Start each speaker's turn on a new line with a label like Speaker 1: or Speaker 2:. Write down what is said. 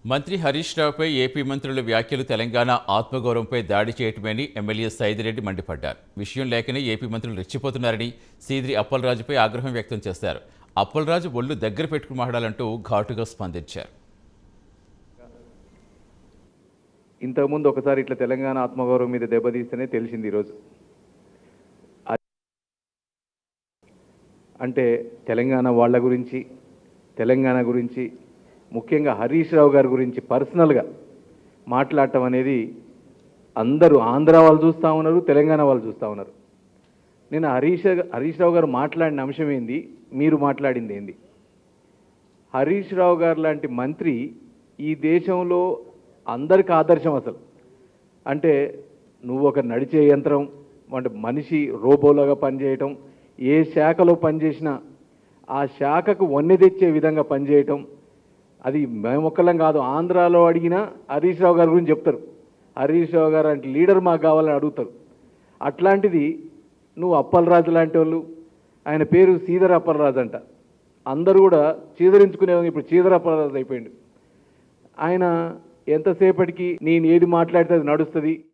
Speaker 1: మంత్రి హరీష్ రావుపై ఏపీ మంత్రుల వ్యాఖ్యలు తెలంగాణ ఆత్మగౌరవంపై దాడి చేయటమని ఎమ్మెల్యే సైదిరెడ్డి మండిపడ్డారు విషయం లేకనే ఏపీ మంత్రులు రెచ్చిపోతున్నారని సీదిరి అప్పలరాజుపై ఆగ్రహం వ్యక్తం చేశారు అప్పలరాజు ఒళ్ళు దగ్గర పెట్టుకుని మాట్లాడాలంటూ ఘాటుగా స్పందించారు
Speaker 2: ఇంతకుముందు ఒకసారి ఇట్లా తెలంగాణ ఆత్మగౌరవం మీద దెబ్బతీస్తేనే తెలిసింది ఈరోజు అ- అంటే తెలంగాణ వాళ్ళ గురించి తెలంగాణ గురించి ముఖ్యంగా హరీష్ రావు గారి గురించి పర్సనల్గా మాట్లాడటం అనేది అందరూ ఆంధ్ర వాళ్ళు చూస్తూ ఉన్నారు తెలంగాణ వాళ్ళు చూస్తూ ఉన్నారు నేను హరీష్ హరీష్ రావు గారు మాట్లాడిన అంశం ఏంది మీరు మాట్లాడింది ఏంది హరీష్ రావు గారు లాంటి మంత్రి ఈ దేశంలో అందరికి ఆదర్శం అసలు అంటే నువ్వు ఒక నడిచే యంత్రం అంటే మనిషి రోబోలాగా పనిచేయటం ఏ శాఖలో పనిచేసినా ఆ శాఖకు వన్నె తెచ్చే విధంగా పనిచేయటం అది మేము ఒక్కళ్ళం కాదు ఆంధ్రాలో అడిగినా హరీష్ రావు గారి గురించి చెప్తారు హరీష్ రావు గారు అంటే లీడర్ మాకు కావాలని అడుగుతారు అట్లాంటిది నువ్వు అప్పలరాజు లాంటి వాళ్ళు ఆయన పేరు సీదర్ అప్పలరాజు అంట అందరూ కూడా చీదరించుకునే ఇప్పుడు చీదర్ అప్పలరాజు అయిపోయిండు ఆయన ఎంతసేపటికి నేను ఏది మాట్లాడితే అది నడుస్తుంది